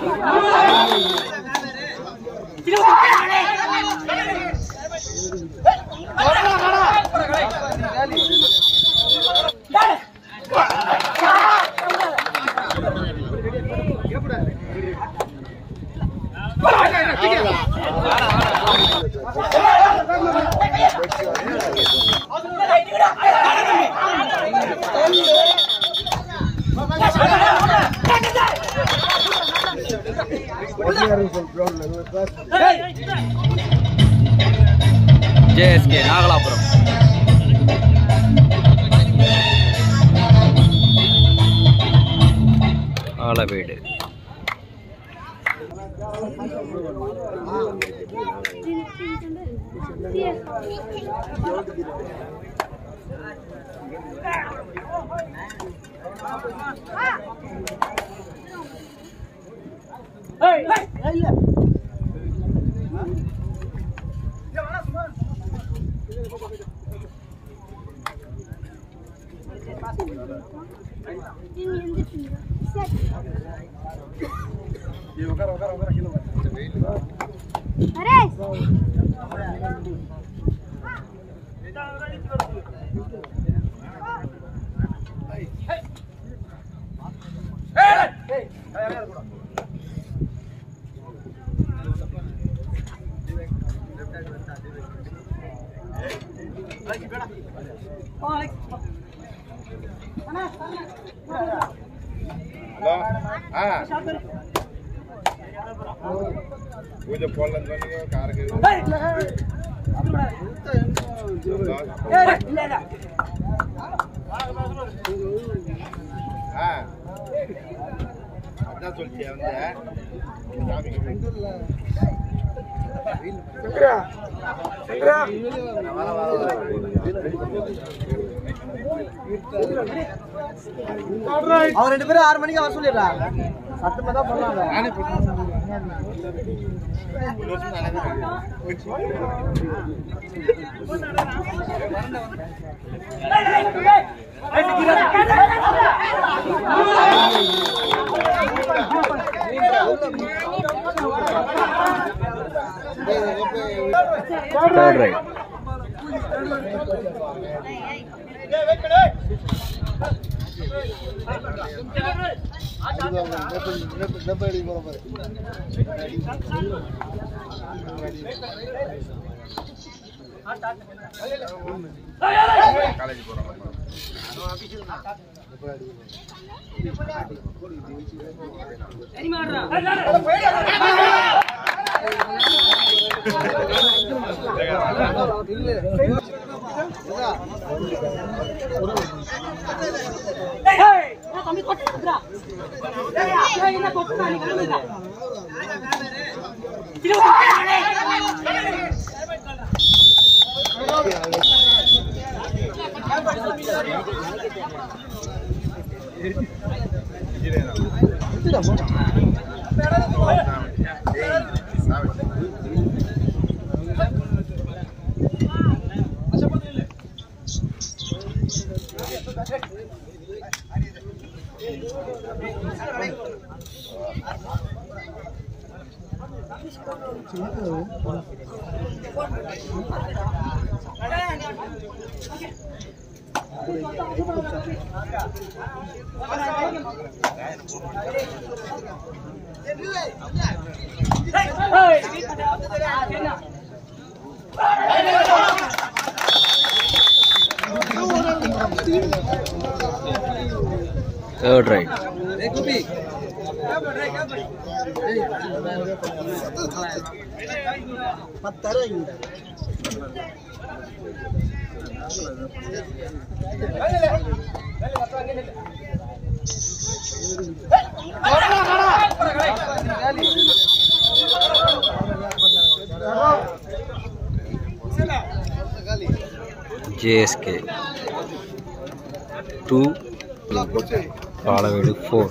JSK Nagalapuram ஆலவேடு పూజ పోలని కారకి அதான் சொல்லிச்சு வந்து சாமிக்கு அவன் ரெண்டு பேரும் ஆறு மணிக்கு வர சொல்லிடுறா சத்தமா தான் பண்ணாங்க நானே தேர்ட் ரைட் காலேஜ் போறோம் தேர்ட் ரைட் பத்தாயிரம் இந்த ஜேஎஸ்கே டூ ஆலவேடு ஃபோர்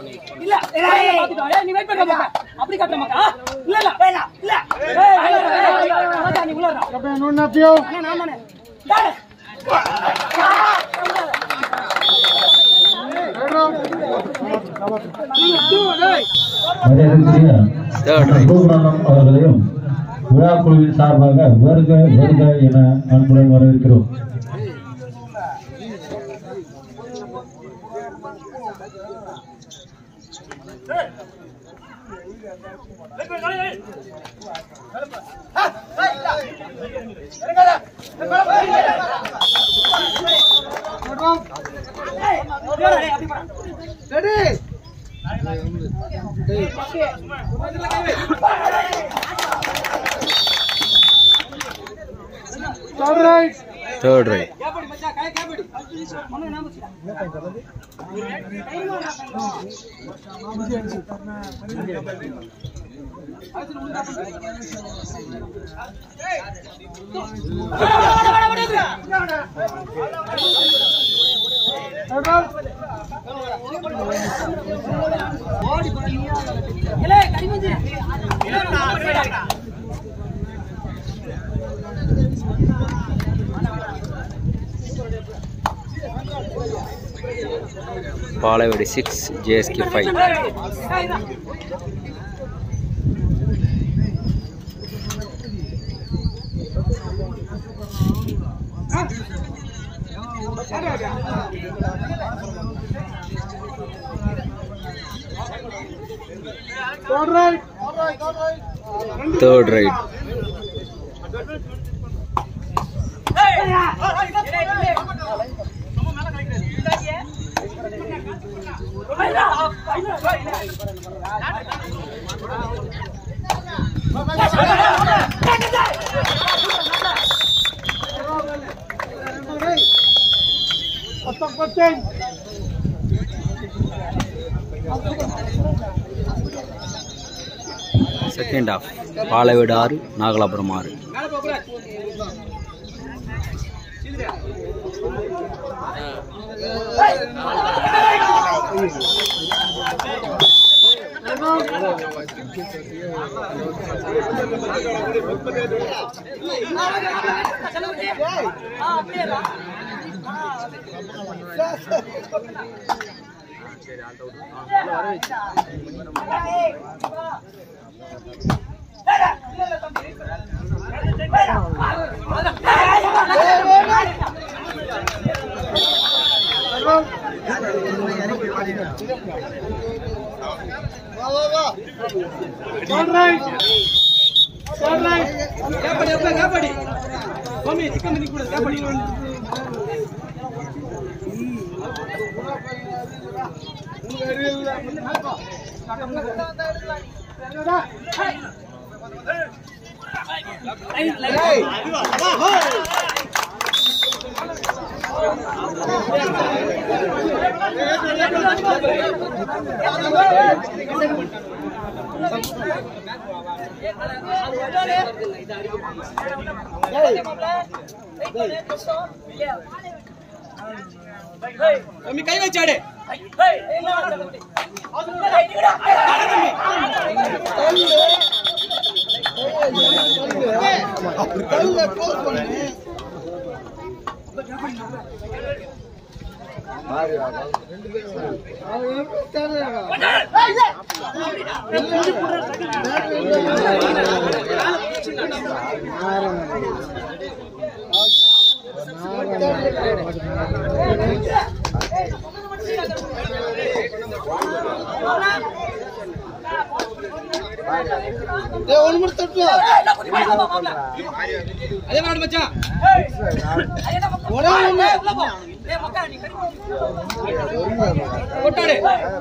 இல்ல பாத்துட்டோம். ஏய், நீ wait பண்ணு, பாப்பா. அப்படி கட்டுற மக்கா? இல்ல, இல்ல. இல்ல. ஏய், இல்ல, இல்ல, இல்ல, இல்ல. ராஜா, நீ உள்ள வர்றா. அண்ணா, நான் தானே. டேய். மரியாதைக்குரிய தேர்ட் ரைட் பூர்ணம் அவர்களையும் விழா குழுவின் சார்பாக வருக வருக என அன்புடன் வரவேற்கிறோம் ஏய், போடா, ஏய், அப்படி போடா. ரெடி தேர்ட் ரைட் கேப்படி மச்சான், கை கேப்படி. ஒண்ணும் ஞாபகம் வச்சுக்க. ஏலே, கரிமஞ்சி. பாலவேடு சிக்ஸ் ஜேஎஸ்கே ஃபைவ் ஏய், ஏய், இதா. Third right second half Palavedu ஆறு நாகலாபுரம் ஆறு கேப்படி, அப்ப கேப்படி. சுவாமி, சிக்கன் பண்ணி கொடு, கேப்படி. சுவாமி, கை வச்சாடு அதே மாதிரி மச்சான் கொட்டாடு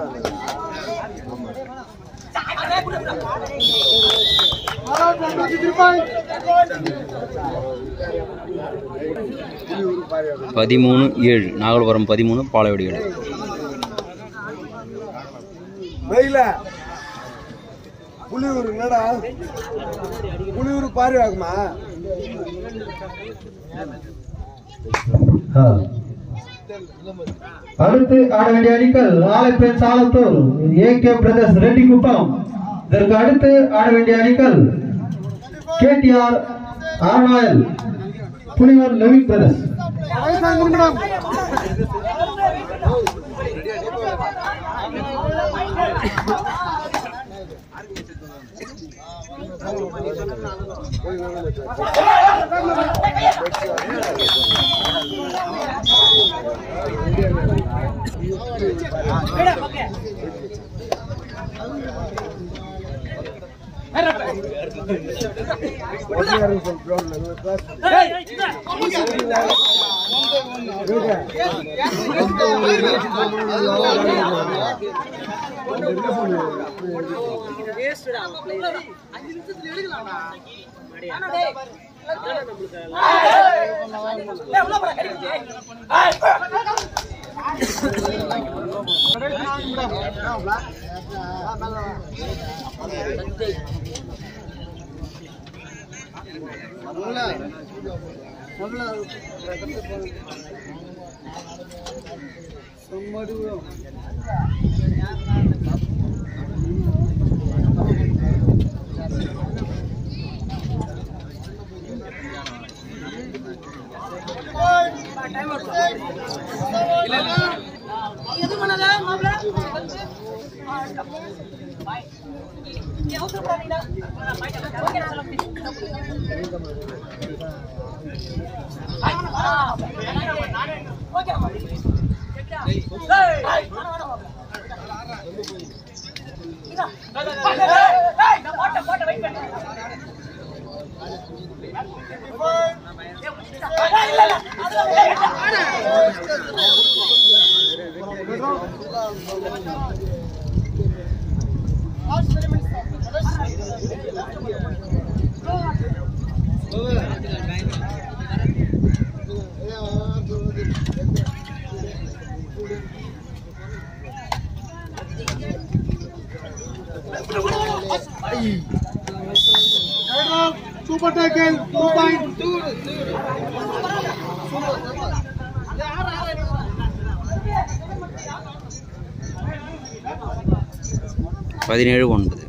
பதிமூணு ஏழு நாகலாபுரம் பதிமூணு பாலவேடு ஏழு வெயில புலியூர் என்னடா புலியூர் பாரி ஆகுமா ஆ. அடுத்து ஆட வேண்டிய அணிகள் ஆலப்பேன் Salathur A K brothers Reddy Kuppam இதற்கு அடுத்து ஆட வேண்டிய அணிகள் கேடிஆர் ஆர்னாயல் புலிவர் லெவிக் பிரதர்ஸ் எது பண்ணல மாப்பிள நீ அவசரப்படாதீங்களா ஓகே நான் சொல்ல ஓகே போட்ட போட்ட வெயிட் பண்ணு இல்ல இல்ல சூப்பர் டேக்கல் டூ பாயிண்ட் பதினேழு ஒன்பது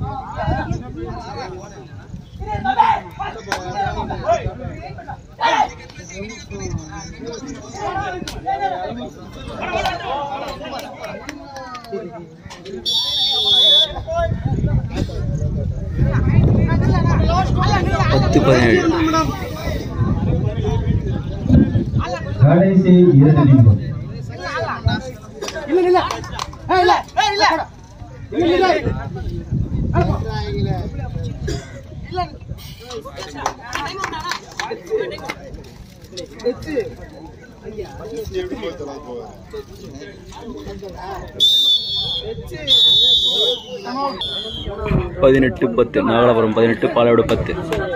பத்து பதினேழு கடைசி இரண்டு நிமிடம் இல்ல இல்ல ஏய், இல்ல ஏய், இல்ல இல்ல இல்ல பதினெட்டு பத்து நாகலாபுரம் பதினெட்டு பாலோடு பத்து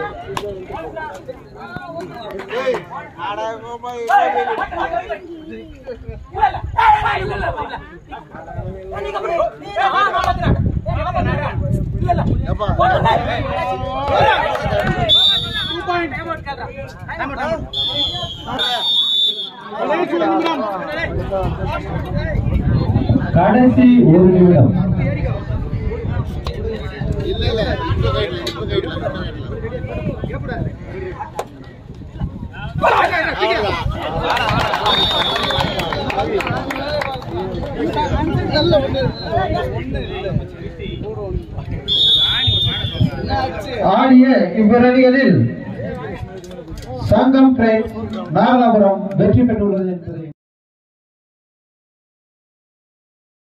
கடைசி ஒரு நிமிடம் ஆடிய இவ்விரணிகளில் சங்கம் ட்ரெயின் நாகலாபுரம் வெற்றி பெற்றுள்ளது என்பதை